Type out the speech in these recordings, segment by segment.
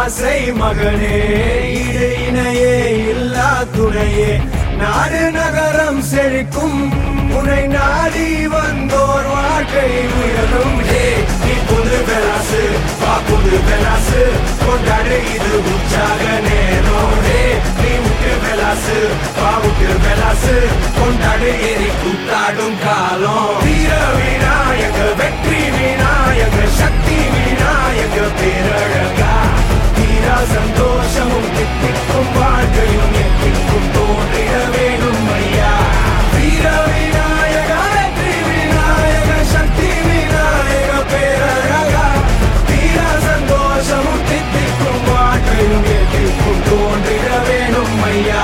ஆசை மகனே இடு இணையே இல்லா துணையே நாடு நகரம் செழிக்கும் உனை நாடி வந்தோர் வாழ்க்கை உயரும் ஹே நீ புது பெலாசு வா புது பெலாசு கொண்டாடு இது உற்சாக நேரம் ஹே நீ விட்டு பெலாசு வா விட்டு பெலாசு கொண்டாடு எரி கூத்தாடும் காலம் வீர விநாயக வெற்றி விநாயக சக்தி விநாயக பேரழகா தீரா சந்தோஷமும் தித்திக்கும் வாழ்க்கையும் எத்திக்கும் தோன்றிட வேணும் ஐயா வீர விநாயக வெற்றி விநாயக சக்தி விநாயக பேரழகா தீரா சந்தோஷமும் தித்திக்கும் வாழ்க்கையும் எத்திக்கும் தோன்றிட வேணும் ஐயா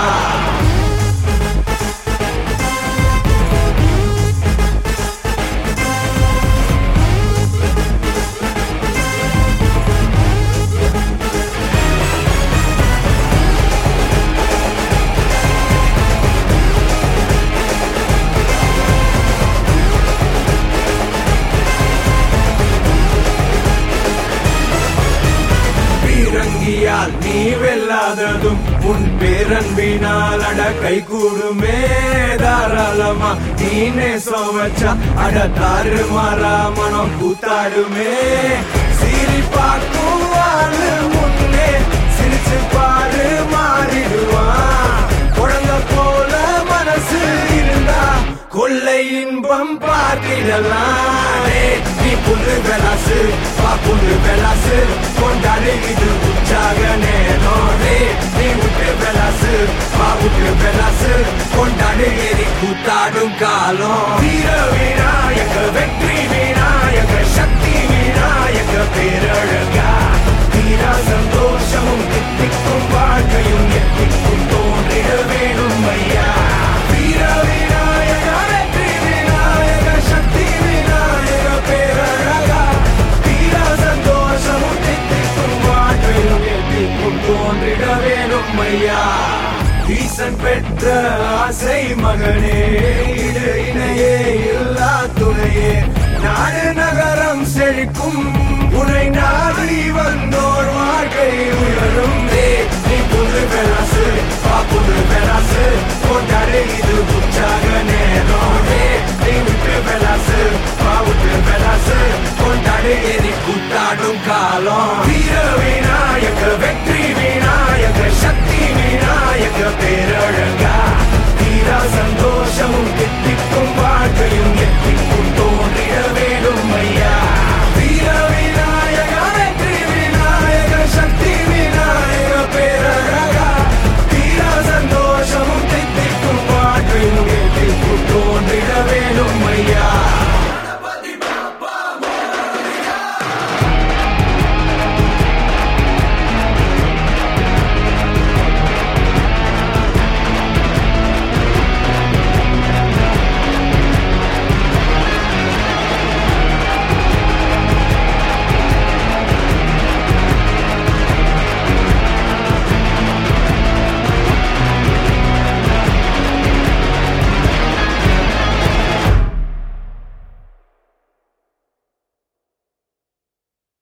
பீரங்கியால் நீ வெல்லாததும் உன் பேரன்பினால் அட கை கூடுமே தாராளமா நீனே சோவச்சா அட தாறு மாறா மனம் கூத்தாடுமே சீறி பார்க்கும் ஆளு முன்னே சிரிச்சு பாரு மாறிடுவான் குழந்தை போல மனசு இருந்தா கொள்ளை இன்பம் பார்த்திடலாம் ஏய், நீ புது பெலாசு வா புது பெலாசு கொண்டாடு இது உற்சாக நேரம் ஏய், நீ விட்டு பெலாசு வா விட்டு பெலாசு கொண்டாடு எரி கூத்தாடும் காலம் வீர விநாயக வெற்றி விநாயக சக்தி விநாயக பேரழகா தீரா சந்தோஷமும் தித்திக்கும் வாழ்க்கையும் எத்திக்கும் தோன்றிட வேணும் ஐயா வீர விநாயக வெற்றி விநாயக சக்தி விநாயக பேரழகா தீரா சந்தோஷமும் தித்திக்கும் வாழ்க்கையும் எத்திக்கும் தோன்றிட வேணும் ஐயா ஈசன் பெற்ற ஆசை மகனே இடு இணையே இல்லா துணையே நாடு நகரம் செழிக்கும்